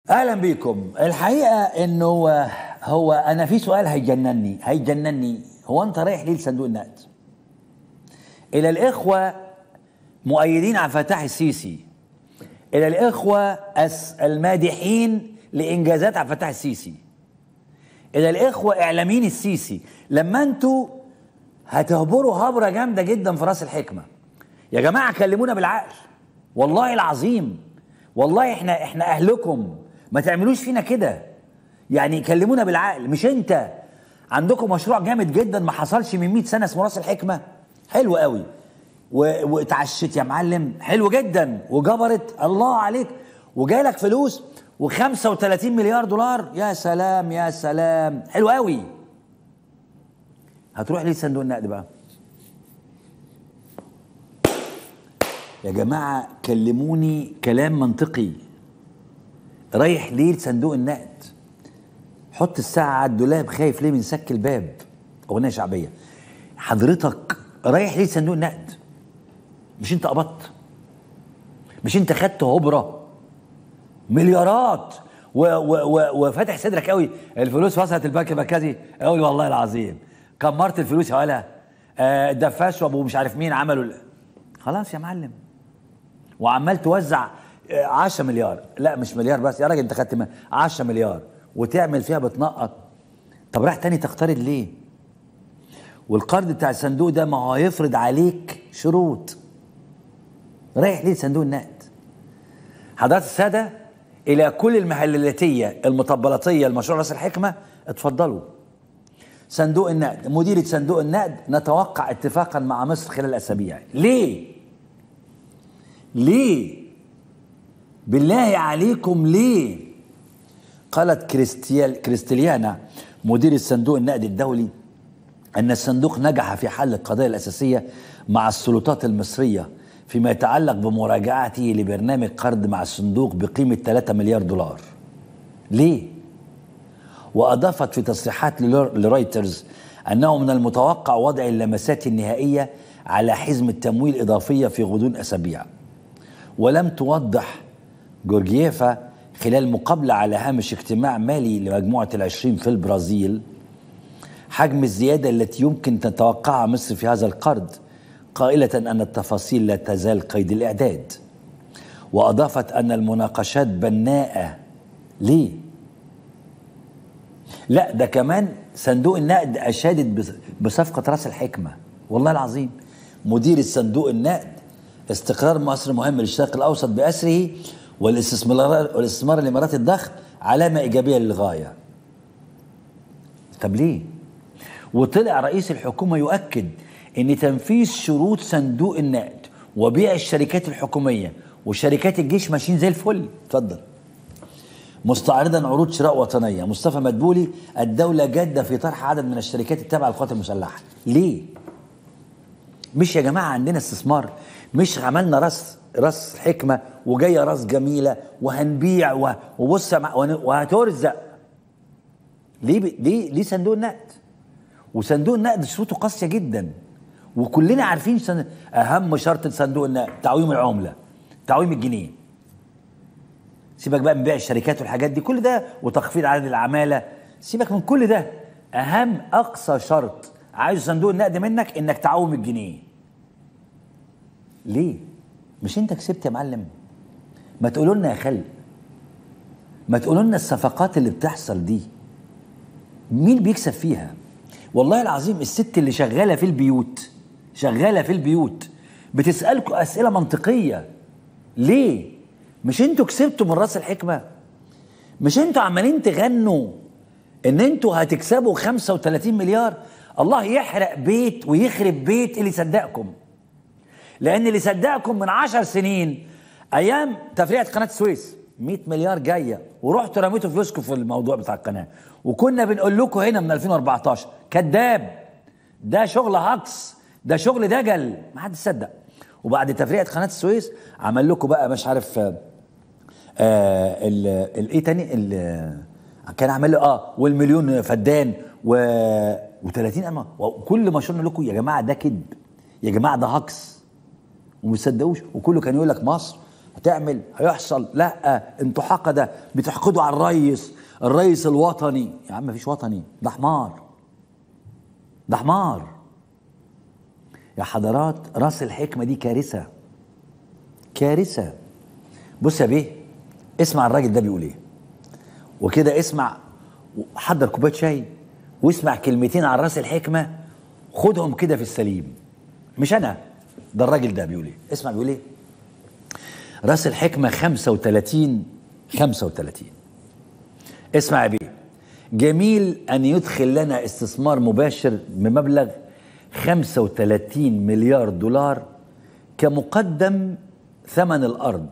اهلا بيكم الحقيقه انه هو انا في سؤال هيجنني هيجنني هو انت رايح ليه لصندوق النقد الى الاخوه مؤيدين عبد الفتاح السيسي الى الاخوه أس- المادحين لانجازات عبد الفتاح السيسي الى الاخوه اعلاميين السيسي لما انتوا هتهبروا هبره جامده جدا في راس الحكمه يا جماعه كلمونا بالعقل والله العظيم والله احنا احنا اهلكم ما تعملوش فينا كده يعني كلمونا بالعقل مش انت عندكم مشروع جامد جدا ما حصلش من 100 سنه اسمه راس الحكمه حلو قوي و- واتعشت يا معلم حلو جدا وجبرت الله عليك وجالك فلوس و35 مليار دولار يا سلام يا سلام حلو قوي هتروح ليه صندوق النقد بقى يا جماعة كلموني كلام منطقي رايح ليه لصندوق النقد حط الساعة على الدولاب خايف ليه من سك الباب أغنية شعبية حضرتك رايح ليه صندوق النقد مش انت قبضت مش انت خدت هبرة مليارات و و و وفاتح صدرك قوي الفلوس وصلت البنك المركزي قوي والله العظيم كمرت الفلوس يا ولا آه، الدفاش وابو مش عارف مين عملوا ال- خلاص يا معلم وعمال توزع آه، 10 مليار لا مش مليار بس يا راجل انت خدت 10 مليار وتعمل فيها بتنقط طب راح تاني تقترض ليه والقرض بتاع الصندوق ده ما هو هيفرض عليك شروط رايح ليه صندوق النقد حضرات السادة إلى كل المهللاتية المطبلاتية المشروع راس الحكمة اتفضلوا صندوق النقد مديرة صندوق النقد نتوقع اتفاقا مع مصر خلال أسابيع ليه ليه بالله عليكم ليه قالت كريستيال كريستليانا مدير صندوق النقد الدولي أن الصندوق نجح في حل القضايا الأساسية مع السلطات المصرية فيما يتعلق بمراجعته لبرنامج قرض مع الصندوق بقيمة 3 مليار دولار ليه؟ وأضافت في تصريحات للر- لرويترز أنه من المتوقع وضع اللمسات النهائية على حزمة تمويل إضافية في غضون أسابيع ولم توضح جورجييفا خلال مقابلة على هامش اجتماع مالي لمجموعة العشرين في البرازيل حجم الزيادة التي يمكن تتوقعها مصر في هذا القرض قائلة أن التفاصيل لا تزال قيد الإعداد وأضافت أن المناقشات بناءة ليه؟ لا ده كمان صندوق النقد أشادت بص- بصفقة رأس الحكمة والله العظيم مدير الصندوق النقد استقرار مصر مهم للشرق الأوسط بأسره والاستثمار والاستثمار الإماراتي الضخم علامة إيجابية للغاية طب ليه؟ وطلع رئيس الحكومة يؤكد أن تنفيذ شروط صندوق النقد وبيع الشركات الحكومية وشركات الجيش ماشيين زي الفل اتفضل مستعرضا عروض شراء وطنية مصطفى مدبولي الدولة جادة في طرح عدد من الشركات التابعة للقوات المسلحة ليه؟ مش يا جماعة عندنا استثمار مش عملنا راس راس حكمة وجاية راس جميلة وهنبيع و- وبص يا مع- وهن- وهترزق ليه ب- ليه ليه صندوق النقد؟ وصندوق النقد شروطه قاسيه جدا وكلنا عارفين سن... اهم شرط لصندوق النقد تعويم العمله تعويم الجنيه سيبك بقى من بيع الشركات والحاجات دي كل ده وتخفيض عدد العماله سيبك من كل ده اهم اقصى شرط عايز صندوق النقد منك انك تعوم الجنيه ليه مش انت كسبت يا معلم ما تقولوا لنا يا خلق ما تقولوا لنا الصفقات اللي بتحصل دي مين بيكسب فيها والله العظيم الست اللي شغاله في البيوت شغاله في البيوت بتسالكم اسئله منطقيه ليه مش انتوا كسبتوا من راس الحكمه مش انتوا عمالين تغنوا ان انتوا هتكسبوا 35 مليار الله يحرق بيت ويخرب بيت اللي صدقكم لان اللي صدقكم من عشر سنين ايام تفريعه قناه السويس 100 مليار جايه ورحتوا رميتوا فلوسكم في الموضوع بتاع القناه وكنا بنقول لكم هنا من 2014 كذاب ده شغل هكس ده شغل دجل ما حد صدق وبعد تفريعه قناه السويس عمل لكم بقى مش عارف آه آه ال ال- ايه تاني ال- كان عامل له اه والمليون فدان و و30 اما وكل ما شرنا لكم يا جماعه ده كذب يا جماعه ده هكس وما تصدقوش وكله كان يقول لك مصر هتعمل هيحصل لا انتوا حقده بتحقدوا على الريس الريس الوطني يا عم مفيش وطني ده حمار ده حمار يا حضرات راس الحكمه دي كارثه كارثه بص يا بيه اسمع الراجل ده بيقول ايه وكده اسمع حضر كوبايه شاي واسمع كلمتين عن راس الحكمه خدهم كده في السليم مش انا ده الراجل ده بيقول ايه اسمع بيقول ايه راس الحكمه 35 35 اسمع يا بيه جميل ان يدخل لنا استثمار مباشر بمبلغ 35 مليار دولار كمقدم ثمن الارض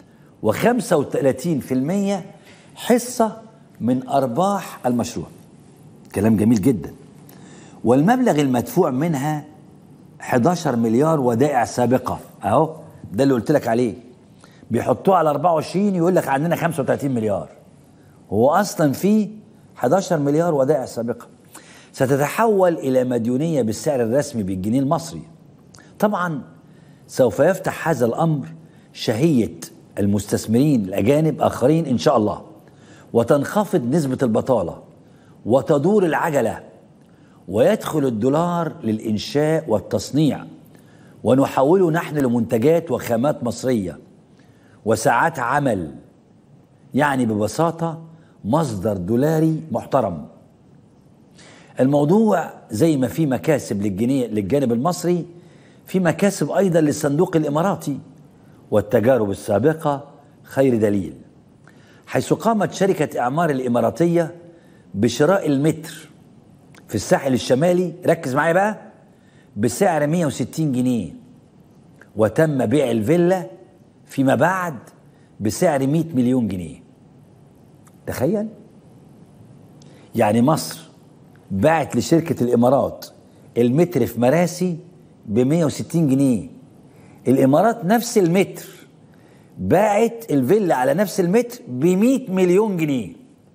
و35% حصه من ارباح المشروع كلام جميل جدا والمبلغ المدفوع منها 11 مليار ودائع سابقه اهو ده اللي قلت لك عليه بيحطوه على 24 يقول لك عندنا 35 مليار هو اصلا في 11 مليار ودائع سابقه ستتحول الى مديونيه بالسعر الرسمي بالجنيه المصري طبعا سوف يفتح هذا الامر شهيه المستثمرين الاجانب اخرين ان شاء الله وتنخفض نسبه البطاله وتدور العجله ويدخل الدولار للانشاء والتصنيع ونحوله نحن لمنتجات وخامات مصريه وساعات عمل يعني ببساطه مصدر دولاري محترم الموضوع زي ما في مكاسب للجنيه للجانب المصري في مكاسب ايضا للصندوق الاماراتي والتجارب السابقه خير دليل حيث قامت شركه اعمار الاماراتيه بشراء المتر في الساحل الشمالي ركز معايا بقى بسعر 160 جنيه وتم بيع الفيلا فيما بعد بسعر 100 مليون جنيه تخيل يعني مصر باعت لشركة الإمارات المتر في مراسي ب 160 جنيه الإمارات نفس المتر باعت الفيلا على نفس المتر ب 100 مليون جنيه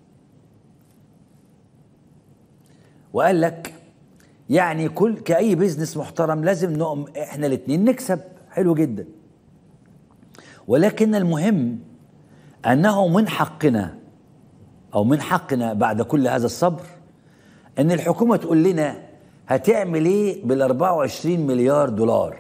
وقال لك يعني كل كأي بيزنس محترم لازم نقوم احنا الاثنين نكسب حلو جدا ولكن المهم انه من حقنا او من حقنا بعد كل هذا الصبر ان الحكومه تقول لنا هتعمل ايه بال 24 مليار دولار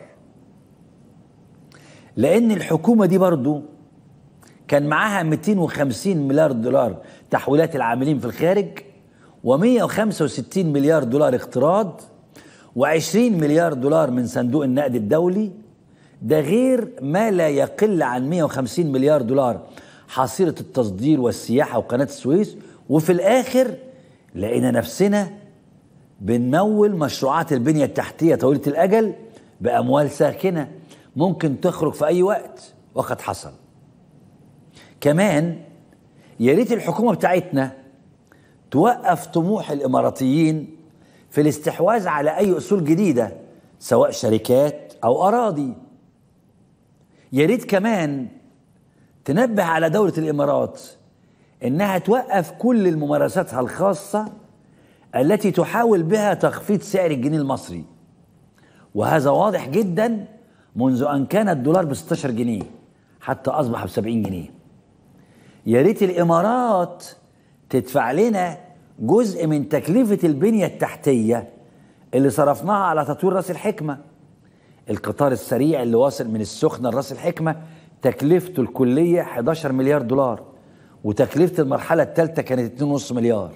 لان الحكومه دي برضو كان معاها 250 مليار دولار تحويلات العاملين في الخارج و165 مليار دولار اقتراض و20 مليار دولار من صندوق النقد الدولي ده غير ما لا يقل عن 150 مليار دولار حصيلة التصدير والسياحة وقناة السويس وفي الآخر لقينا نفسنا بنمول مشروعات البنية التحتية طويلة الأجل بأموال ساكنة ممكن تخرج في أي وقت وقد حصل كمان يا ريت الحكومة بتاعتنا توقف طموح الإماراتيين في الاستحواذ على أي أصول جديدة سواء شركات أو أراضي يا ريت كمان تنبه على دولة الإمارات إنها توقف كل الممارساتها الخاصة التي تحاول بها تخفيض سعر الجنيه المصري وهذا واضح جدا منذ أن كان الدولار ب 16 جنيه حتى أصبح ب 70 جنيه يا ريت الإمارات تدفع لنا جزء من تكلفة البنية التحتية اللي صرفناها على تطوير راس الحكمة القطار السريع اللي واصل من السخنة لراس الحكمة تكلفته الكلية 11 مليار دولار وتكلفة المرحلة الثالثة كانت 2.5 مليار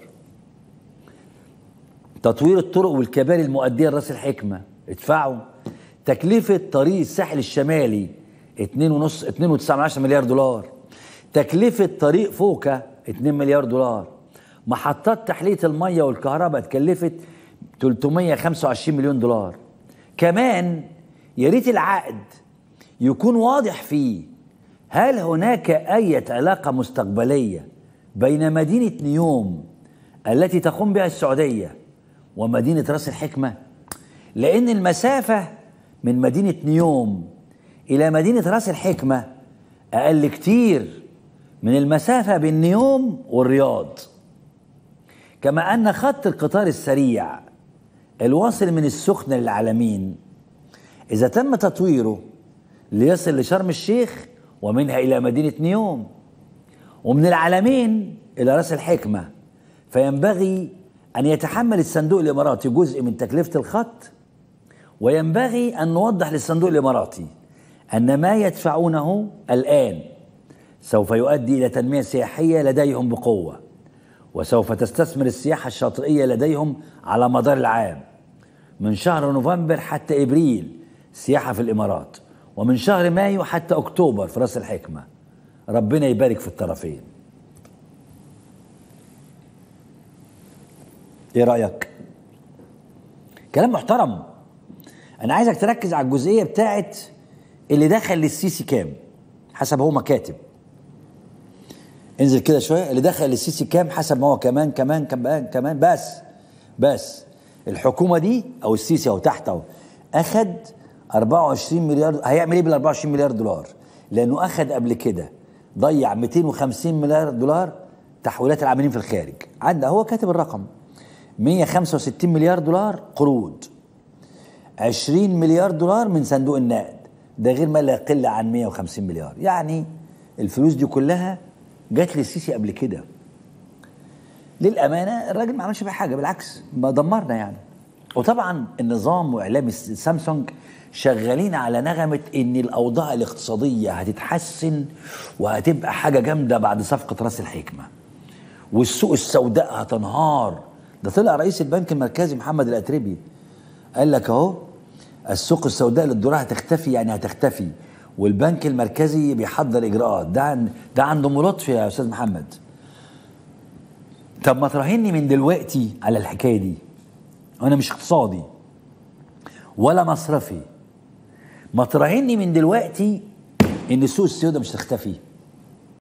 تطوير الطرق والكباري المؤدية لراس الحكمة ادفعوا تكلفة طريق الساحل الشمالي 2.5 2.9 مليار دولار تكلفة طريق فوكا 2 مليار دولار محطات تحلية المية والكهرباء اتكلفت 325 مليون دولار كمان يا ريت العقد يكون واضح فيه هل هناك أي علاقة مستقبلية بين مدينة نيوم التي تقوم بها السعودية ومدينة راس الحكمة لأن المسافة من مدينة نيوم إلى مدينة راس الحكمة أقل كتير من المسافة بين نيوم والرياض كما أن خط القطار السريع الواصل من السخنة للعالمين إذا تم تطويره ليصل لشرم الشيخ ومنها إلى مدينة نيوم ومن العالمين إلى رأس الحكمة فينبغي أن يتحمل الصندوق الإماراتي جزء من تكلفة الخط وينبغي أن نوضح للصندوق الإماراتي أن ما يدفعونه الآن سوف يؤدي إلى تنمية سياحية لديهم بقوة وسوف تستثمر السياحة الشاطئية لديهم على مدار العام من شهر نوفمبر حتى إبريل سياحة في الإمارات ومن شهر مايو حتى أكتوبر في رأس الحكمة ربنا يبارك في الطرفين ايه رأيك كلام محترم انا عايزك تركز على الجزئية بتاعت اللي دخل للسيسي كام حسب هو ما كاتب انزل كده شويه اللي دخل للسيسي كام حسب ما هو كمان كمان كمان كمان بس بس الحكومه دي او السيسي اهو تحت اهو اخد 24 مليار هيعمل ايه بال 24 مليار دولار؟ لانه اخد قبل كده ضيع 250 مليار دولار تحويلات العاملين في الخارج عنده هو كاتب الرقم 165 مليار دولار قروض 20 مليار دولار من صندوق النقد ده غير ما لا يقل عن 150 مليار يعني الفلوس دي كلها جات للسيسي قبل كده للامانه الراجل ما عملش بيها حاجه بالعكس ما دمرنا يعني وطبعا النظام واعلام سامسونج شغالين على نغمه ان الاوضاع الاقتصاديه هتتحسن وهتبقى حاجه جامده بعد صفقه راس الحكمه والسوق السوداء هتنهار ده طلع رئيس البنك المركزي محمد الاتربي قال لك اهو السوق السوداء للدولار هتختفي يعني هتختفي والبنك المركزي بيحضر اجراءات ده عن ده عنده لطف يا استاذ محمد طب ما تراهني من دلوقتي على الحكايه دي انا مش اقتصادي ولا مصرفي ما تراهني من دلوقتي ان السوق السوداء مش هتختفي